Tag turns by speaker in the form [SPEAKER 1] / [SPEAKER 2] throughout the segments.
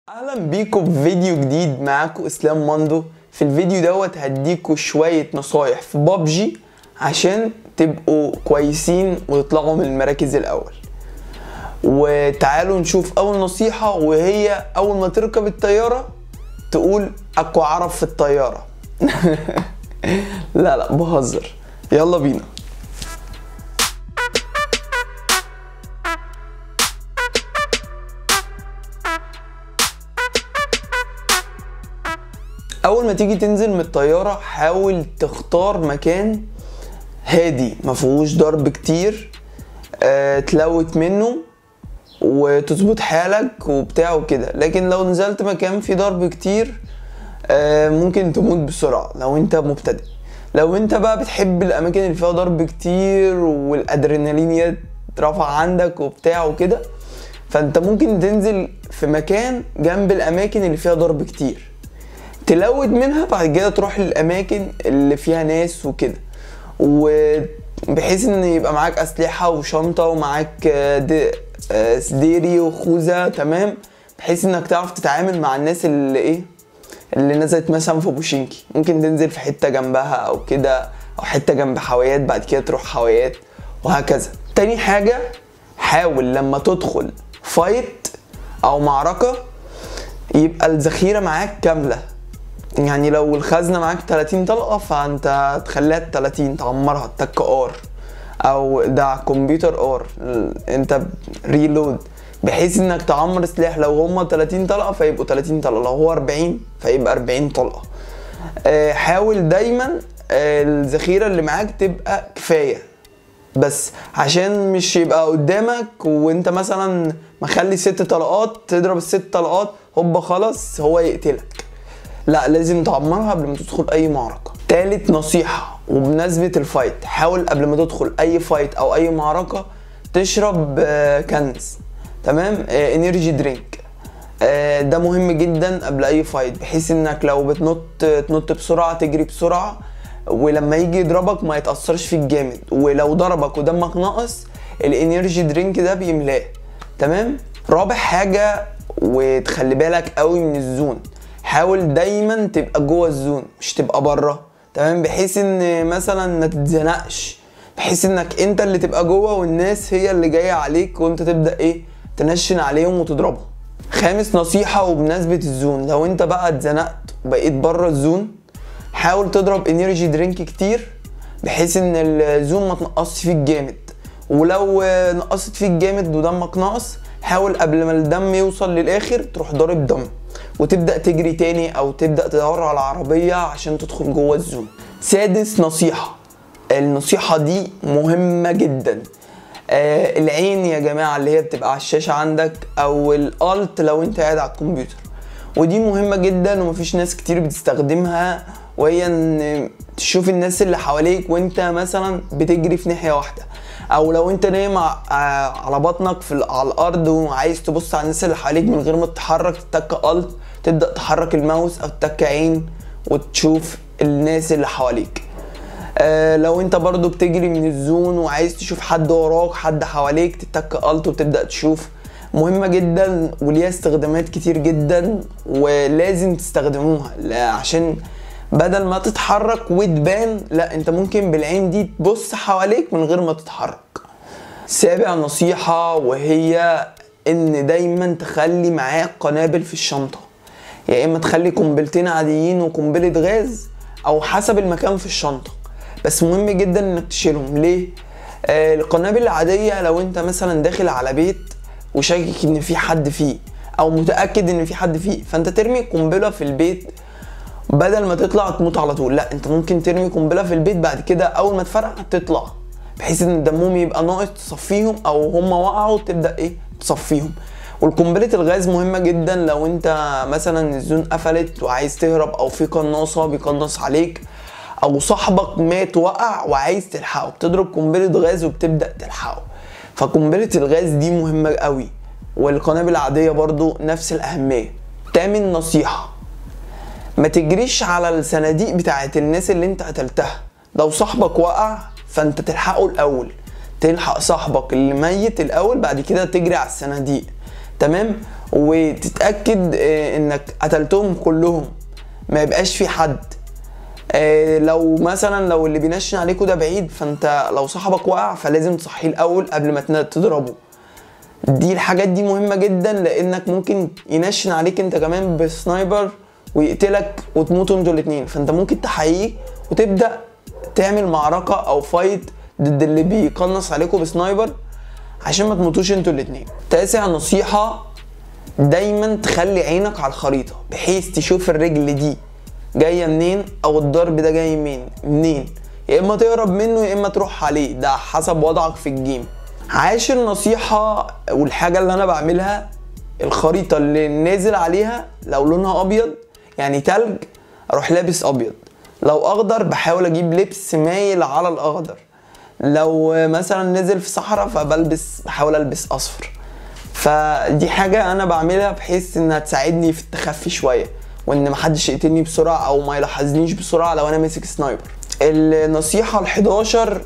[SPEAKER 1] اهلا بيكم في فيديو جديد معاكم اسلام ماندو في الفيديو دوت هديكوا شوية نصايح في بابجي عشان تبقوا كويسين وتطلعوا من المراكز الاول وتعالوا نشوف اول نصيحة وهي اول ما تركب الطيارة تقول اكو عرب في الطيارة لا لا بهزر يلا بينا اول ما تيجي تنزل من الطياره حاول تختار مكان هادي ما فيهوش ضرب كتير آه تلوت منه وتظبط حالك وبتاع وكده لكن لو نزلت مكان فيه ضرب كتير آه ممكن تموت بسرعه لو انت مبتدئ لو انت بقى بتحب الاماكن اللي فيها ضرب كتير والادرينالين يترفع عندك وبتاع وكده فانت ممكن تنزل في مكان جنب الاماكن اللي فيها ضرب كتير تلود منها بعد كده تروح للاماكن اللي فيها ناس وكده وبحيث ان يبقى معاك اسلحه وشنطه ومعاك د- آه، سديري وخوذه تمام بحيث انك تعرف تتعامل مع الناس اللي ايه اللي نزلت مثلا في بوشينكي ممكن تنزل في حته جنبها او كده او حته جنب حاويات بعد كده تروح حاويات وهكذا تاني حاجه حاول لما تدخل فايت او معركه يبقى الذخيره معاك كامله يعني لو الخزنه معاك 30 طلقه فانت تخليها 30 تعمرها تك ار او ده كمبيوتر ار انت ريلود بحيث انك تعمر سلاح لو هما 30 طلقه فيبقوا 30 طلقه لو هو 40 فيبقى 40 طلقه آه، حاول دايما آه، الذخيره اللي معاك تبقى كفايه بس عشان مش يبقى قدامك وانت مثلا مخلي ست طلقات تضرب الست طلقات هوبا خلاص هو يقتلك لا لازم تعمرها قبل ما تدخل اي معركة تالت نصيحة وبمناسبة الفايت حاول قبل ما تدخل اي فايت او اي معركة تشرب آه، كنز تمام انرجي درينك ده مهم جدا قبل اي فايت بحيث انك لو بتنط تنط بسرعة تجري بسرعة ولما يجي يضربك ما يتأثرش فيك جامد ولو ضربك ودمك ناقص الانرجي درينك ده بيملاه تمام رابع حاجة وتخلي بالك قوي من الزون حاول دايما تبقى جوه الزون مش تبقى بره تمام بحيث ان مثلا ما تتزنقش بحيث انك انت اللي تبقى جوه والناس هي اللي جايه عليك وانت تبدا ايه تنشن عليهم وتضربهم خامس نصيحة وبمناسبة الزون لو انت بقى اتزنقت وبقيت بره الزون حاول تضرب انرجي درينك كتير بحيث ان الزون ما تنقصش فيك جامد ولو آه، نقصت فيك جامد ودمك ناقص حاول قبل ما الدم يوصل للاخر تروح ضارب دم وتبدا تجري تاني او تبدا تدور على العربيه عشان تدخل جوه الزون سادس نصيحه النصيحه دي مهمه جدا آه العين يا جماعه اللي هي بتبقى على الشاشه عندك او الالت لو انت قاعد على الكمبيوتر ودي مهمه جدا ومفيش ناس كتير بتستخدمها وهي ان تشوف الناس اللي حواليك وانت مثلا بتجري في ناحيه واحده او لو انت نايم ع- آه، على بطنك في ال- على الارض وعايز تبص على الناس اللي حواليك من غير ما تتحرك تتك الت تبدا تحرك الماوس او تتك عين وتشوف الناس اللي حواليك آه لو انت برضو بتجري من الزون وعايز تشوف حد وراك حد حواليك تتك الت وتبدا تشوف مهمة جدا وليها استخدامات كتير جدا ولازم تستخدموها لا- عشان بدل ما تتحرك وتبان لا انت ممكن بالعين دي تبص حواليك من غير ما تتحرك سابع نصيحة وهي ان دايما تخلي معاك قنابل في الشنطة يا اما تخلي قنبلتين عاديين وقنبلة غاز او حسب المكان في الشنطة بس مهم جدا انك تشيلهم ليه آه القنابل العادية لو انت مثلا داخل على بيت وشاكك ان في حد فيه او متأكد ان في حد فيه فانت ترمي قنبلة في البيت بدل ما تطلع تموت على طول لا انت ممكن ترمي قنبله في البيت بعد كده اول ما تفرقع تطلع بحيث ان دمهم يبقى ناقص تصفيهم او هم وقعوا تبدا ايه تصفيهم والقنبله الغاز مهمه جدا لو انت مثلا الزون قفلت وعايز تهرب او في قناصه بيقنص عليك او صاحبك مات وقع وعايز تلحقه بتضرب قنبله غاز وبتبدا تلحقه فقنبله الغاز دي مهمه قوي والقنابل العاديه برضو نفس الاهميه تامن نصيحه ما تجريش على الصناديق بتاعت الناس اللي انت قتلتها لو صاحبك وقع فانت تلحقه الاول تلحق صاحبك اللي ميت الاول بعد كده تجري على الصناديق تمام وتتاكد آه، انك قتلتهم كلهم ما يبقاش في حد آه، لو مثلا لو اللي بينشن عليكوا ده بعيد فانت لو صاحبك وقع فلازم تصحيه الاول قبل ما تن- تضربه دي الحاجات دي مهمة جدا لانك ممكن ينشن عليك انت كمان بسنايبر ويقتلك وتموتوا انتوا الاتنين فانت ممكن تحييه وتبدأ تعمل معركة او فايت ضد اللي بيقنص عليكوا بسنايبر عشان ما تموتوش انتوا الاتنين تاسع نصيحة دايما تخلي عينك على الخريطة بحيث تشوف الرجل دي جاية منين او الضرب ده جاي منين منين يا اما تهرب منه يا اما تروح عليه ده حسب وضعك في الجيم عاشر نصيحة والحاجة اللي انا بعملها الخريطة اللي نازل عليها لو لونها ابيض يعني تلج اروح لابس ابيض لو اخضر بحاول اجيب لبس مايل على الاخضر لو مثلا نزل في صحراء فبلبس بحاول البس اصفر فدي حاجة أنا بعملها بحيث إنها تساعدني في التخفي شوية وإن محدش يقتلني بسرعة أو ما يلاحظنيش بسرعة لو أنا ماسك سنايبر. النصيحة ال 11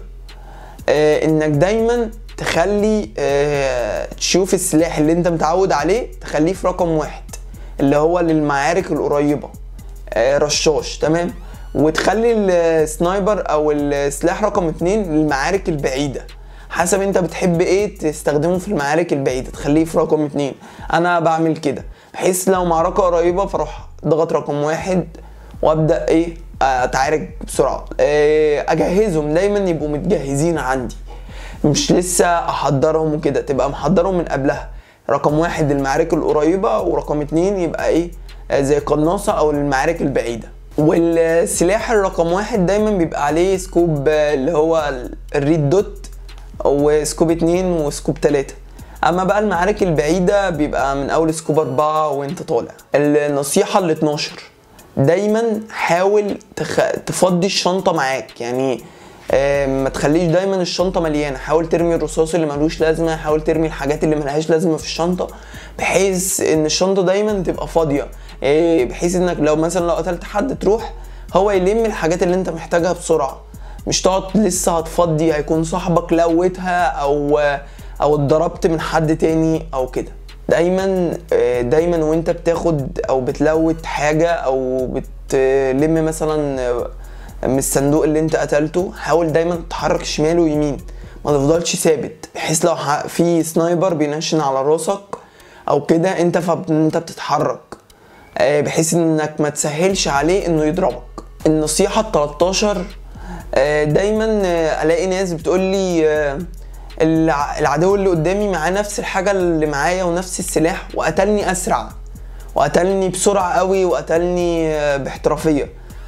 [SPEAKER 1] آه إنك دايما تخلي آه تشوف السلاح اللي أنت متعود عليه تخليه في رقم واحد اللي هو للمعارك القريبة آه رشاش تمام وتخلي السنايبر أو السلاح رقم اتنين للمعارك البعيدة حسب انت بتحب ايه تستخدمه في المعارك البعيدة تخليه في رقم اتنين انا بعمل كده بحيث لو معركة قريبة فاروح ضغط رقم واحد وابدأ ايه اتعارك بسرعة إيه اجهزهم دايما يبقوا متجهزين عندي مش لسه احضرهم وكده تبقى محضرهم من قبلها رقم واحد للمعارك القريبة ورقم اتنين يبقى ايه آه، زي قناصة او للمعارك البعيدة والسلاح الرقم واحد دايما بيبقى عليه سكوب آه، اللي هو الريد دوت وسكوب اتنين وسكوب تلاتة اما بقى المعارك البعيدة بيبقى من اول سكوب اربعة وانت طالع النصيحة ال 12 دايما حاول تخ... تفضي الشنطة معاك يعني آه، ما تخليش دايما الشنطة مليانة حاول ترمي الرصاص اللي ملوش لازمة حاول ترمي الحاجات اللي ملهاش لازمة في الشنطة بحيث ان الشنطة دايما تبقى فاضية آه، بحيث انك لو مثلا لو قتلت حد تروح هو يلم الحاجات اللي انت محتاجها بسرعة مش تقعد لسه هتفضي هيكون صاحبك لوتها او او اتضربت من حد تاني او كده دايما آه، دايما وانت بتاخد او بتلوت حاجة او بتلم مثلا آه، من الصندوق اللي انت قتلته حاول دايما تتحرك شمال ويمين ما تفضلش ثابت بحيث لو ح- في سنايبر بينشن على راسك او كده انت فب... انت بتتحرك آه، بحيث انك ما تسهلش عليه انه يضربك النصيحة ال 13 آه، دايما آه، الاقي ناس بتقول لي آه، الع- العدو اللي قدامي معاه نفس الحاجة اللي معايا ونفس السلاح وقتلني اسرع وقتلني بسرعة قوي وقتلني آه، باحترافية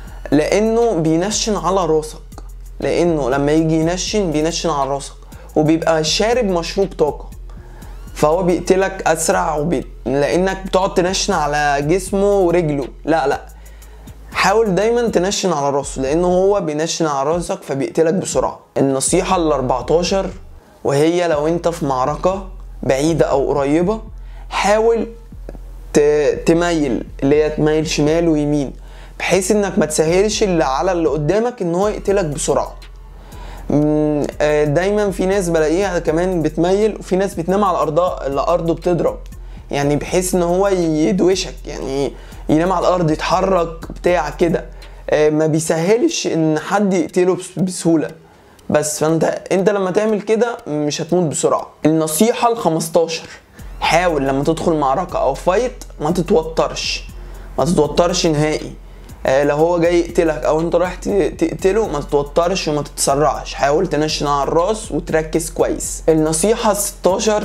[SPEAKER 1] لانه بينشن على راسك لانه لما يجي ينشن بينشن على راسك وبيبقى شارب مشروب طاقة فهو بيقتلك اسرع وبي... لانك بتقعد تنشن على جسمه ورجله لا لا حاول دايما تنشن على راسه لانه هو بينشن على راسك فبيقتلك بسرعه النصيحه ال 14 وهي لو انت في معركه بعيده او قريبه حاول ت- تميل اللي هي تميل شمال ويمين بحيث انك ما تسهلش اللي على اللي قدامك ان هو يقتلك بسرعه مم، آه، دايما في ناس بلاقيها كمان بتميل وفي ناس بتنام على الارض الارض بتضرب يعني بحيث ان هو يدوشك يعني ينام على الارض يتحرك بتاع كده آه، ما بيسهلش ان حد يقتله بس- بسهوله بس فانت انت لما تعمل كده مش هتموت بسرعه النصيحه ال 15 حاول لما تدخل معركه او فايت ما تتوترش ما تتوترش نهائي آه، لو هو جاي يقتلك او انت رايح ت- تقتله ما تتوترش وما تتسرعش حاول تنشن على الراس وتركز كويس النصيحة 16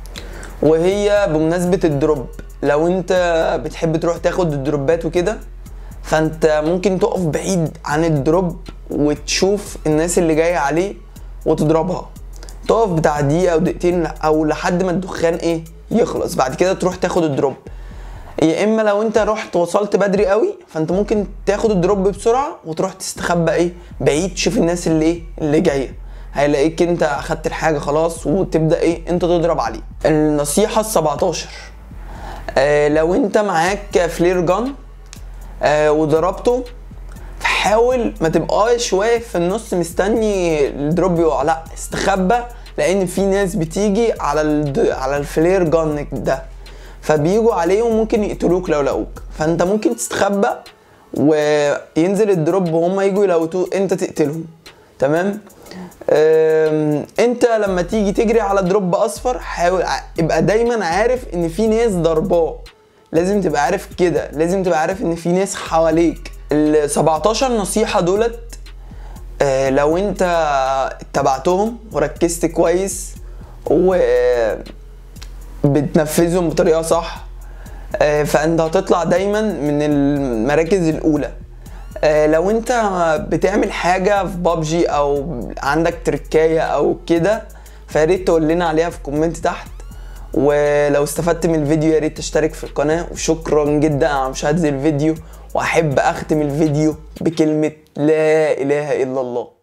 [SPEAKER 1] وهي بمناسبة الدروب لو انت بتحب تروح تاخد الدروبات وكده فانت ممكن تقف بعيد عن الدروب وتشوف الناس اللي جاية عليه وتضربها تقف بتاع دقيقة او دقيقتين او لحد ما الدخان ايه يخلص بعد كده تروح تاخد الدروب يا اما لو انت رحت وصلت بدري قوي فانت ممكن تاخد الدروب بسرعه وتروح تستخبى ايه بعيد تشوف الناس اللي ايه اللي جايه هيلاقيك انت اخدت الحاجه خلاص وتبدا ايه انت تضرب عليه النصيحه ال 17 آه لو انت معاك فلير جان آه وضربته فحاول ما تبقاش واقف في النص مستني الدروب يقع لا استخبى لان في ناس بتيجي على الد... على الفلير جان ده فبيجوا عليهم ممكن يقتلوك لو لقوك فانت ممكن تستخبى وينزل الدروب وهم يجوا يلوتوه انت تقتلهم تمام أم، انت لما تيجي تجري على دروب اصفر حاول ع- ابقى دايما عارف ان في ناس ضرباه لازم تبقى عارف كده لازم تبقى عارف ان في ناس حواليك ال 17 نصيحة دولت آه، لو انت اتبعتهم وركزت كويس و بتنفذهم بطريقه صح آه، فانت هتطلع دايما من المراكز الاولى آه، لو انت بتعمل حاجه في بابجي او عندك تركايه او كده فياريت تقول لنا عليها في كومنت تحت ولو استفدت من الفيديو يا ريت تشترك في القناه وشكرا جدا على مشاهده الفيديو واحب اختم الفيديو بكلمه لا اله الا الله